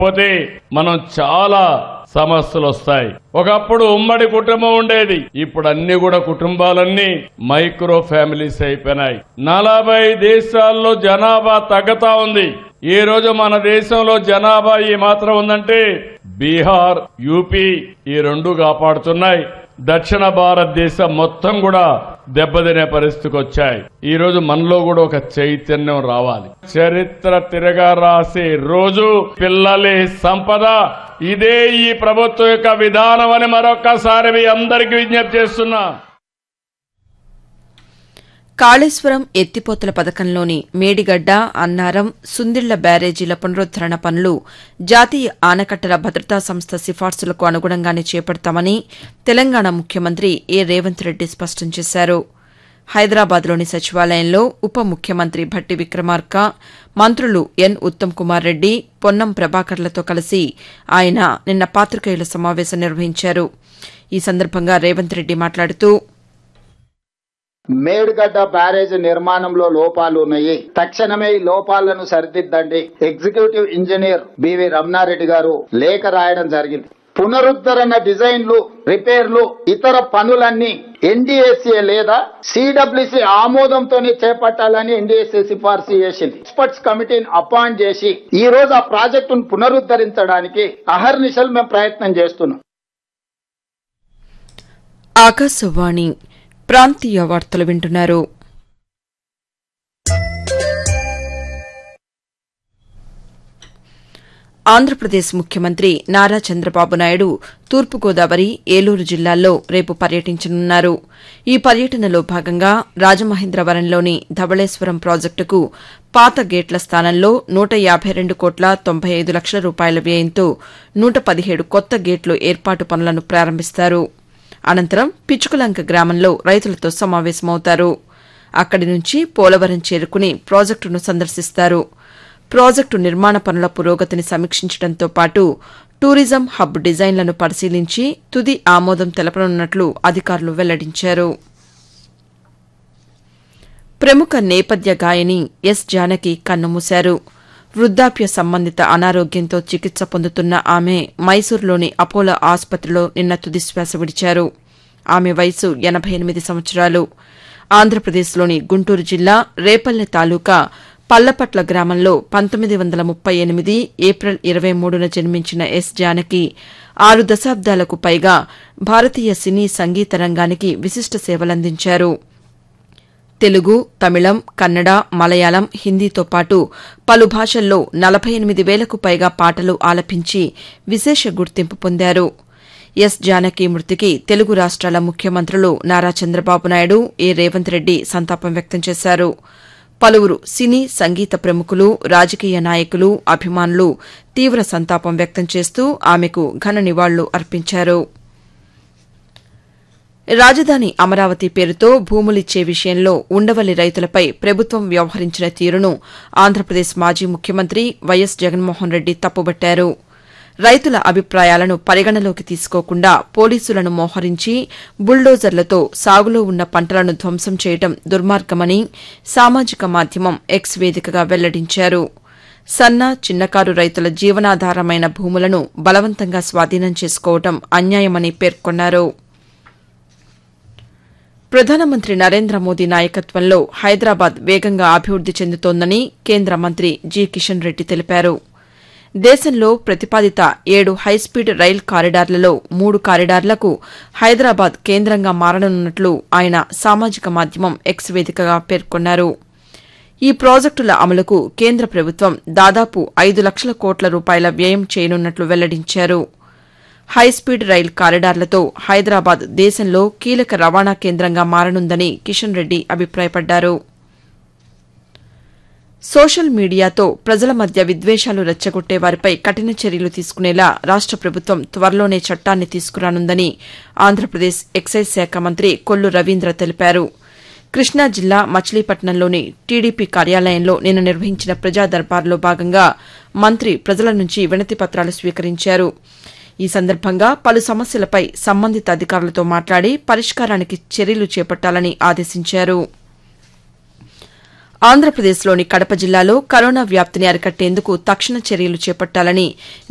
పోతే మనం చాలా సమస్యలు వస్తాయి ఒకప్పుడు ఉమ్మడి కుటుంబం ఉండేది ఇప్పుడు అన్ని కూడా కుటుంబాలన్నీ మైక్రో ఫ్యామిలీస్ అయిపోయినాయి నలభై దేశాల్లో జనాభా తగ్గుతా ఉంది ఈ రోజు మన దేశంలో జనాభా ఈ మాత్రం ఉందంటే బీహార్ యూపీ ఈ రెండు కాపాడుతున్నాయి దక్షిణ భారతదేశం మొత్తం కూడా దెబ్బతినే పరిస్థితికి వచ్చాయి ఈ రోజు మనలో కూడా ఒక చైతన్యం రావాలి చరిత్ర తిరగా రాసే రోజు పిల్లలే సంపద ఇదే ఈ ప్రభుత్వం యొక్క విధానం అని మరొక్కసారి మీ అందరికీ విజ్ఞప్తి చేస్తున్నా కాళేశ్వరం ఎత్తిపోతల పథకంలోని మేడిగడ్డ అన్నారం సుందిళ్ల బ్యారేజీల పునరుద్దరణ పనులు జాతీయ ఆనకట్టల భద్రతా సంస్థ సిఫార్సులకు అనుగుణంగానే చేపడతామని తెలంగాణ ముఖ్యమంత్రి ఏ రేవంత్ రెడ్డి స్పష్టం చేశారు హైదరాబాద్లోని సచివాలయంలో ఉప ముఖ్యమంత్రి భట్టి విక్రమార్క మంత్రులు ఎన్ ఉత్తమ్ కుమార్ రెడ్డి పొన్నం ప్రభాకర్లతో కలిసి ఆయన నిన్న పాతికేయుల సమావేశం నిర్వహించారు ఈ సందర్భంగా రేవంత్ రెడ్డి మాట్లాడుతూ మేడ్గడ్డ బ్యారేజ్ నిర్మాణంలో లోపాలు ఉన్నాయి తక్షణమే ఈ లోపాలను సరిదిద్దండి ఎగ్జిక్యూటివ్ ఇంజనీర్ బివి రమణారెడ్డి గారు లేఖ రాయడం జరిగింది పునరుద్ధరణ డిజైన్లు రిపేర్లు ఇతర పనులన్నీ ఎన్డీఎస్ఏ లేదా సిడబ్ల్యూసి ఆమోదంతోనే చేపట్టాలని ఎన్డీఎస్ఏ సిఫార్సు చేసింది ఎక్స్పర్ట్స్ కమిటీని అపాయింట్ చేసి ఈ రోజు ఆ ప్రాజెక్టును పునరుద్ధరించడానికి అహర్నిశలు మేము ప్రయత్నం చేస్తున్నాం ఆకాశవాణి ప్రాంతీయ వార్తలు వింటున్నారు ఆంధ్రప్రదేశ్ ముఖ్యమంత్రి నారా చంద్రబాబు నాయుడు తూర్పుగోదావరి ఏలూరు జిల్లాల్లో రేపు పర్యటించనున్నారు ఈ పర్యటనలో భాగంగా రాజమహేంద్రవరంలోని ధవళేశ్వరం ప్రాజెక్టుకు పాత గేట్ల స్థానంలో నూట యాబై రెండు కోట్ల తొంభై ఐదు లక్షల రూపాయల వ్యయంతో నూట పదిహేడు కొత్త గేట్లు ఏర్పాటు పనులను ప్రారంభిస్తారు అనంతరం పిచ్చుకలంక గ్రామంలో రైతులతో సమావేశమవుతారు అక్కడి నుంచి పోలవరం చేరుకుని ప్రాజెక్టును సందర్శిస్తారు ప్రాజెక్టు నిర్మాణ పనుల పురోగతిని సమీక్షించడంతో పాటు టూరిజం హబ్ డిజైన్లను పరిశీలించి తుది ఆమోదం తెలపనున్నట్లు అధికారులు వెల్లడించారు ప్రముఖ నేపథ్య గాయని ఎస్ జానకి కన్నుమూశారు వృద్ధాప్య సంబంధిత అనారోగ్యంతో చికిత్స పొందుతున్న ఆమె మైసూరులోని అపోలో ఆసుపత్రిలో నిన్న తుదిశ్వాస విడిచారు ఆమె వయసు ఎనబై ఎనిమిది సంవత్సరాలు ఆంధ్రప్రదేశ్లోని గుంటూరు జిల్లా రేపల్లె తాలూకా పల్లపట్ల గ్రామంలో పంతొమ్మిది వందల ముప్పై ఎనిమిది ఏప్రిల్ ఇరవై మూడున జన్మించిన ఎస్ జానకి ఆరు దశాబ్దాలకు పైగా భారతీయ సినీ సంగీత రంగానికి విశిష్ట సేవలందించారు తెలుగు తమిళం కన్నడ మలయాళం హిందీతో పాటు పలు భాషల్లో నలభై ఎనిమిది వేలకు పైగా పాటలు ఆలపించి విశేష గుర్తింపు పొందారు ఎస్ జానకి మృతికి తెలుగు రాష్ట్రాల ముఖ్యమంత్రులు నారా చంద్రబాబు నాయుడు ఏ రేవంత్ రెడ్డి సంతాపం వ్యక్తం చేశారు పలువురు సినీ సంగీత ప్రముఖులు రాజకీయ నాయకులు అభిమానులు తీవ్ర సంతాపం వ్యక్తం చేస్తూ ఆమెకు ఘన నివాళులు అర్పించారు రాజధాని అమరావతి పేరుతో భూములిచ్చే విషయంలో ఉండవల్లి రైతులపై ప్రభుత్వం వ్యవహరించిన తీరును ఆంధ్రప్రదేశ్ మాజీ ముఖ్యమంత్రి వైఎస్ జగన్మోహన్ రెడ్డి తప్పుబట్టారు రైతుల అభిప్రాయాలను పరిగణలోకి తీసుకోకుండా పోలీసులను మోహరించి బుల్డోజర్లతో సాగులో ఉన్న పంటలను ధ్వంసం చేయడం దుర్మార్గమని సామాజిక మాధ్యమం ఎక్స్ వేదికగా వెల్లడించారు సన్న చిన్నకారు రైతుల జీవనాధారమైన భూములను బలవంతంగా స్వాధీనం చేసుకోవడం అన్యాయమని పేర్కొన్నారు ప్రధానమంత్రి నరేంద్ర మోదీ నాయకత్వంలో హైదరాబాద్ వేగంగా అభివృద్ది చెందుతోందని కేంద్ర మంత్రి జి కిషన్ రెడ్డి తెలిపారు దేశంలో ప్రతిపాదిత ఏడు హైస్పీడ్ రైల్ కారిడార్లలో మూడు కారిడార్లకు హైదరాబాద్ కేంద్రంగా మారనున్నట్లు ఆయన సామాజిక మాధ్యమం ఎక్స్ వేదికగా పేర్కొన్నారు ఈ ప్రాజెక్టుల అమలుకు కేంద్ర ప్రభుత్వం దాదాపు ఐదు లక్షల కోట్ల రూపాయల వ్యయం చేయనున్నట్లు వెల్లడించారు హైస్పీడ్ రైల్ కారిడార్లతో హైదరాబాద్ దేశంలో కీలక రవాణా కేంద్రంగా మారనుందని కిషన్ రెడ్డి అభిప్రాయపడ్డారు సోషల్ మీడియాతో ప్రజల మధ్య విద్వేషాలు రెచ్చగొట్టే వారిపై కఠిన చర్యలు తీసుకునేలా రాష్ట ప్రభుత్వం త్వరలోనే చట్టాన్ని తీసుకురానుందని ఆంధ్రప్రదేశ్ ఎక్సైజ్ శాఖ మంత్రి కొల్లు రవీంద్ర తెలిపారు కృష్ణా జిల్లా మచిలీపట్నంలోని టీడీపీ కార్యాలయంలో నిన్న నిర్వహించిన ప్రజా దర్బార్లో భాగంగా మంత్రి ప్రజల నుంచి వినతి పత్రాలు స్వీకరించారు ఈ సందర్భంగా పలు సమస్యలపై సంబంధిత అధికారులతో మాట్లాడి పరిష్కారానికి చర్యలు చేపట్టాలని ఆదేశించారు ఆంధ్రప్రదేశ్లోని కడప జిల్లాలో కరోనా వ్యాప్తిని అరికట్టేందుకు తక్షణ చర్యలు చేపట్టాలని